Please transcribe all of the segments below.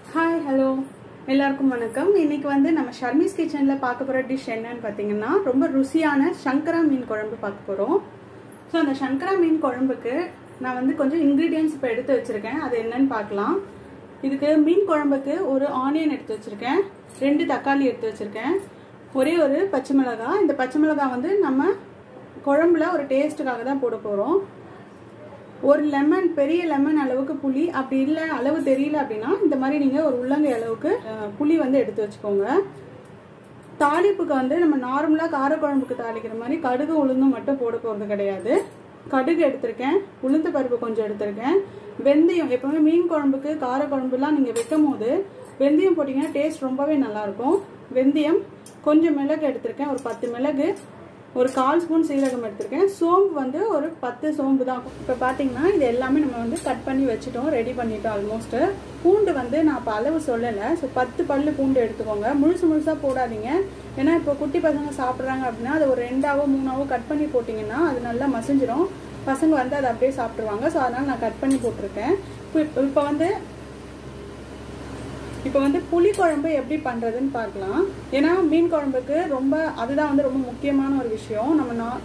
hi hello எல்லாருக்கும் வணக்கம் இன்னைக்கு வந்து நம்ம ஷர்மிஸ் கிச்சனில் பார்க்க போகிற டிஷ் என்னன்னு பார்த்தீங்கன்னா ரொம்ப ருசியான சங்கரா மீன் குழம்பு பார்க்க போகிறோம் ஸோ அந்த சங்கரா மீன் குழம்புக்கு நான் வந்து கொஞ்சம் இன்க்ரீடியன்ஸ் இப்போ எடுத்து வச்சுருக்கேன் அது என்னன்னு பார்க்கலாம் இதுக்கு மீன் குழம்புக்கு ஒரு ஆனியன் எடுத்து வச்சுருக்கேன் ரெண்டு தக்காளி எடுத்து வச்சுருக்கேன் ஒரே ஒரு பச்சை மிளகாய் இந்த பச்சை மிளகாய் வந்து நம்ம குழம்புல ஒரு டேஸ்ட்டுக்காக தான் போட போகிறோம் ஒரு லெமன் பெரிய லெமன் அளவுக்கு புளி அப்படி இல்லை அளவு தெரியல அப்படின்னா இந்த மாதிரி நீங்கள் ஒரு உள்ளங்கை அளவுக்கு அஹ், புளி வந்து எடுத்து வச்சுக்கோங்க தாளிப்புக்கு வந்து நம்ம நார்மலாக காரக்குழம்புக்கு தாளிக்கிற மாதிரி கடுகு உளுந்தும் மட்டும் போட போகிறது கிடையாது கடுகு எடுத்திருக்கேன் உளுந்து பருப்பு கொஞ்சம் எடுத்திருக்கேன் வெந்தயம் எப்பவுமே மீன் குழம்புக்கு காரக்குழம்புலாம் நீங்கள் வைக்கும் போது வெந்தயம் போட்டிங்கன்னா டேஸ்ட் ரொம்பவே நல்லாயிருக்கும் வெந்தயம் கொஞ்சம் மிளகு எடுத்திருக்கேன் ஒரு பத்து மிளகு ஒரு கால் ஸ்பூன் சீரகம் எடுத்திருக்கேன் சோம்பு வந்து ஒரு பத்து சோம்பு தான் இப்போ பார்த்தீங்கன்னா இது எல்லாமே நம்ம வந்து கட் பண்ணி வச்சுட்டோம் ரெடி பண்ணிட்டோம் ஆல்மோஸ்ட் பூண்டு வந்து நான் இப்போ அளவு சொல்லலை ஸோ பத்து பல்லு பூண்டு எடுத்துக்கோங்க முழுசு முழுசாக போடாதீங்க ஏன்னா இப்போ குட்டி பசங்க சாப்பிட்றாங்க அப்படின்னா அது ஒரு ரெண்டாவோ மூணாவோ கட் பண்ணி போட்டிங்கன்னா அது நல்லா மசிஞ்சிரும் பசங்க வந்து அதை அப்படியே சாப்பிட்ருவாங்க ஸோ அதனால் நான் கட் பண்ணி போட்டிருக்கேன் இப்போ இப்போ வந்து இப்போ வந்து புளி குழம்பு எப்படி பண்ணுறதுன்னு பார்க்கலாம் ஏன்னா மீன் குழம்புக்கு ரொம்ப அதுதான் வந்து ரொம்ப முக்கியமான ஒரு விஷயம் நம்ம நான்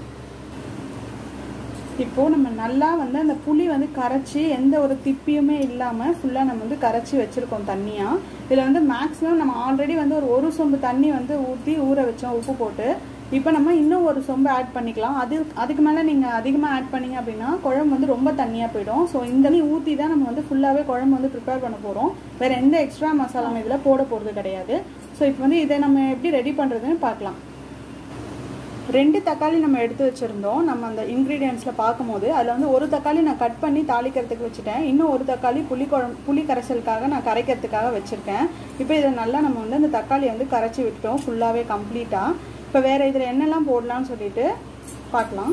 இப்போ நம்ம நல்லா வந்து அந்த புளி வந்து கரைச்சி எந்த ஒரு திப்பியுமே இல்லாமல் ஃபுல்லாக நம்ம வந்து கரைச்சி வச்சுருக்கோம் தண்ணியாக இதில் வந்து மேக்ஸிமம் நம்ம ஆல்ரெடி வந்து ஒரு ஒரு சொம்பு தண்ணி வந்து ஊற்றி ஊற வச்சோம் உப்பு போட்டு இப்போ நம்ம இன்னும் ஒரு சொம்பு ஆட் பண்ணிக்கலாம் அது அதுக்கு மேலே நீங்கள் அதிகமாக ஆட் பண்ணீங்க அப்படின்னா குழம்பு வந்து ரொம்ப தண்ணியாக போயிடும் ஸோ இந்த தண்ணி ஊற்றி தான் நம்ம வந்து ஃபுல்லாகவே குழம்பு வந்து ப்ரிப்பேர் பண்ண போகிறோம் வேறு எந்த எக்ஸ்ட்ரா மசாலாவும் இதில் போட போகிறது கிடையாது ஸோ இப்போ வந்து இதை நம்ம எப்படி ரெடி பண்ணுறதுன்னு பார்க்கலாம் ரெண்டு தக்காளி நம்ம எடுத்து வச்சுருந்தோம் நம்ம அந்த இன்க்ரீடியன்ஸில் பார்க்கும்போது அதில் வந்து ஒரு தக்காளி நான் கட் பண்ணி தாளிக்கிறதுக்கு வச்சுட்டேன் இன்னும் ஒரு தக்காளி புளி குழம்பு புளி கரைசலுக்காக நான் கரைக்கிறதுக்காக வச்சுருக்கேன் இப்போ இதை நல்லா நம்ம வந்து அந்த தக்காளி வந்து கரைச்சி விட்டுட்டோம் ஃபுல்லாகவே கம்ப்ளீட்டாக இப்போ வேறு இதில் என்னெல்லாம் போடலாம்னு சொல்லிட்டு பார்க்கலாம்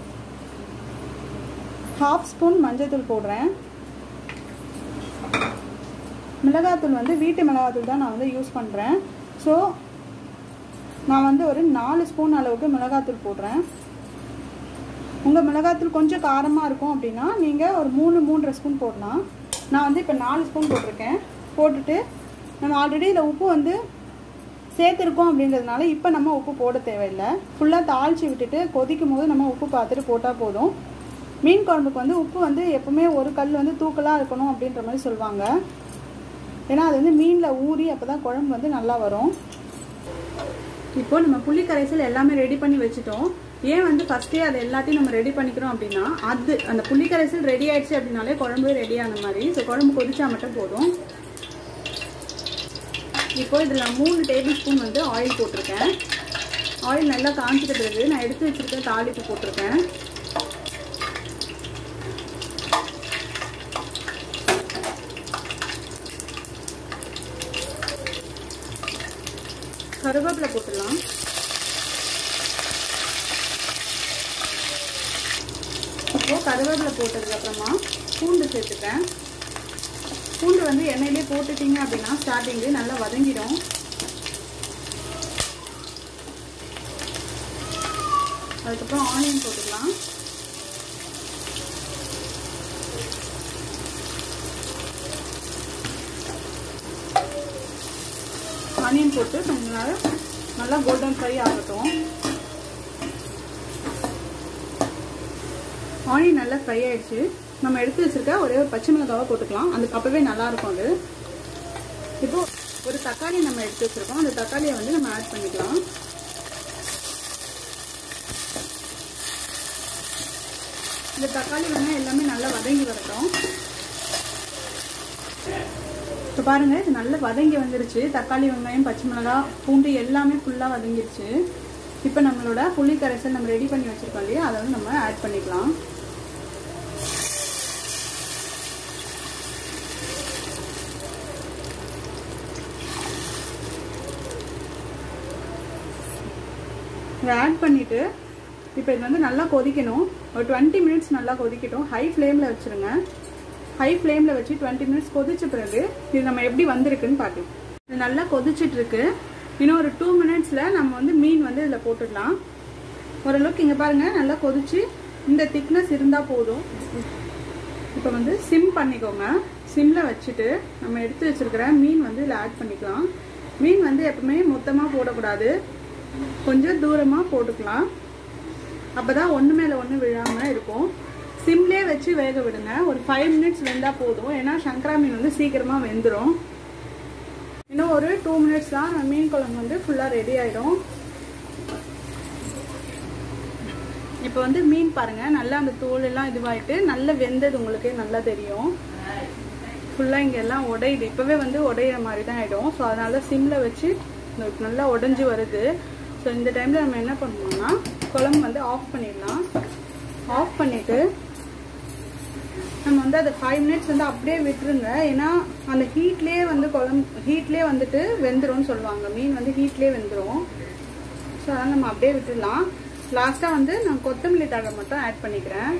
ஹாஃப் ஸ்பூன் மஞ்சள்தூள் போடுறேன் மிளகாத்தூள் வந்து வீட்டு மிளகாத்தூள் தான் நான் வந்து யூஸ் பண்ணுறேன் ஸோ நான் வந்து ஒரு நாலு ஸ்பூன் அளவுக்கு மிளகாத்தூள் போடுறேன் உங்கள் மிளகாத்தூள் கொஞ்சம் காரமாக இருக்கும் அப்படின்னா நீங்கள் ஒரு மூணு மூன்றரை ஸ்பூன் போடலாம் நான் வந்து இப்போ நாலு ஸ்பூன் போட்டிருக்கேன் போட்டுட்டு நம்ம ஆல்ரெடி இதில் உப்பு வந்து சேர்த்துருக்கோம் அப்படின்றதுனால இப்போ நம்ம உப்பு போட தேவையில்லை ஃபுல்லாக தாளித்து விட்டுட்டு கொதிக்கும் போது நம்ம உப்பு பார்த்துட்டு போட்டால் போதும் மீன் குழம்புக்கு வந்து உப்பு வந்து எப்பவுமே ஒரு கல் வந்து தூக்கலாக இருக்கணும் அப்படின்ற மாதிரி சொல்லுவாங்க ஏன்னா அது வந்து மீனில் ஊறி அப்போ தான் குழம்பு வந்து நல்லா வரும் இப்போ நம்ம புளி கரைசல் எல்லாமே ரெடி பண்ணி வச்சுட்டோம் ஏன் வந்து ஃபஸ்ட்டே அது எல்லாத்தையும் நம்ம ரெடி பண்ணிக்கிறோம் அப்படின்னா அது அந்த புளி கரைசல் ரெடி ஆயிடுச்சு அப்படின்னாலே குழம்பு ரெடி ஆன மாதிரி ஸோ குழம்பு கொதிச்சா மட்டும் போதும் இப்போ இதில் நான் மூணு டேபிள் ஸ்பூன் வந்து ஆயில் போட்டிருக்கேன் ஆயில் நல்லா காஞ்சிட்ட பிறகு நான் எடுத்து வச்சிருக்க தாளிப்பு போட்டிருக்கேன் கருவேப்பிலை போட்டுடலாம் இப்போ கருவேப்பிலை போட்டதுக்கு அப்புறமா பூண்டு சேர்த்துட்டேன் பூண்டு வந்து எண்ணெயிலே போட்டுட்டீங்க அப்படின்னா ஸ்டார்டிங்கு நல்லா வதங்கிடும் அதுக்கப்புறம் ஆனியன் போட்டுக்கலாம் ஆனியன் போட்டு கொஞ்ச நேரம் நல்லா கோல்டன் ஃப்ரை ஆகட்டும் ஆனியன் நல்லா ஃப்ரை ஆயிடுச்சு நம்ம எடுத்து வச்சிருக்க ஒரே ஒரு பச்சை மிளகாவை போட்டுக்கலாம் அதுக்கு அப்பவே நல்லா இருக்கும் அது இப்போ ஒரு தக்காளி நம்ம எடுத்து வச்சிருக்கோம் அந்த தக்காளியை வந்து நம்ம ஆட் பண்ணிக்கலாம் இந்த தக்காளி வெங்காயம் எல்லாமே நல்லா வதங்கி வரட்டும் இப்போ பாருங்க இது நல்லா வதங்கி வந்துருச்சு தக்காளி வெங்காயம் பச்சை மிளகாய் பூண்டு எல்லாமே ஃபுல்லாக வதங்கிருச்சு இப்போ நம்மளோட புளி கரைசல் நம்ம ரெடி பண்ணி வச்சிருக்கோம் இல்லையா அதை வந்து நம்ம ஆட் பண்ணிக்கலாம் இதை ஆட் பண்ணிவிட்டு இப்போ இது வந்து நல்லா கொதிக்கணும் ஒரு டுவெண்ட்டி மினிட்ஸ் நல்லா கொதிக்கட்டும் ஹை ஃப்ளேமில் வச்சுருங்க ஹை ஃப்ளேமில் வச்சு டுவெண்ட்டி மினிட்ஸ் கொதிச்ச பிறகு இது நம்ம எப்படி வந்திருக்குன்னு பார்க்கலாம் இது நல்லா கொதிச்சிட்டு இருக்கு இன்னும் ஒரு டூ மினிட்ஸில் நம்ம வந்து மீன் வந்து இதில் போட்டுடலாம் ஓரளவுக்கு இங்கே பாருங்கள் நல்லா கொதிச்சு இந்த திக்னஸ் இருந்தால் போதும் இப்போ வந்து சிம் பண்ணிக்கோங்க சிம்மில் வச்சுட்டு நம்ம எடுத்து வச்சிருக்கிற மீன் வந்து இதில் ஆட் பண்ணிக்கலாம் மீன் வந்து எப்பவுமே மொத்தமாக போடக்கூடாது கொஞ்சம் தூரமாக போட்டுக்கலாம் அப்போ தான் ஒன்று மேலே ஒன்று விழாமல் இருக்கும் சிம்லேயே வச்சு வேக விடுங்க ஒரு ஃபைவ் மினிட்ஸ் வெந்தால் போதும் ஏன்னா சங்கரா மீன் வந்து சீக்கிரமாக வெந்துடும் இன்னும் ஒரு டூ மினிட்ஸ் தான் மீன் குழம்பு வந்து ஃபுல்லாக ரெடி ஆகிடும் இப்போ வந்து மீன் பாருங்க நல்லா அந்த தோல் எல்லாம் இதுவாயிட்டு நல்லா வெந்தது உங்களுக்கு நல்லா தெரியும் ஃபுல்லாக இங்கே எல்லாம் உடையுது இப்போவே வந்து உடையிற மாதிரி தான் ஆகிடும் ஸோ அதனால சிம்மில் வச்சு நல்லா உடஞ்சி வருது ஸோ இந்த டைமில் நம்ம என்ன பண்ணணும்னா குழம்பு வந்து ஆஃப் பண்ணிடலாம் ஆஃப் பண்ணிவிட்டு நம்ம வந்து அதை ஃபைவ் மினிட்ஸ் வந்து அப்படியே விட்டுருங்க ஏன்னா அந்த ஹீட்லேயே வந்து குழம்பு ஹீட்லேயே வந்துட்டு வெந்துரும்னு சொல்லுவாங்க மீன் வந்து ஹீட்லேயே வெந்துடும் ஸோ அதனால் நம்ம அப்படியே விட்டுடலாம் லாஸ்ட்டாக வந்து நான் கொத்தமல்லி தழை மட்டும் ஆட் பண்ணிக்கிறேன்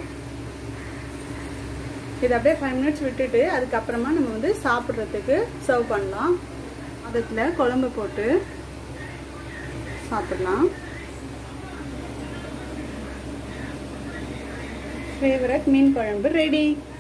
இது அப்படியே ஃபைவ் மினிட்ஸ் விட்டுட்டு அதுக்கப்புறமா நம்ம வந்து சாப்பிட்றதுக்கு சர்வ் பண்ணலாம் அதில் குழம்பு போட்டு சாப்பிடலாம் ஃபேவரட் மீன் குழம்பு ரெடி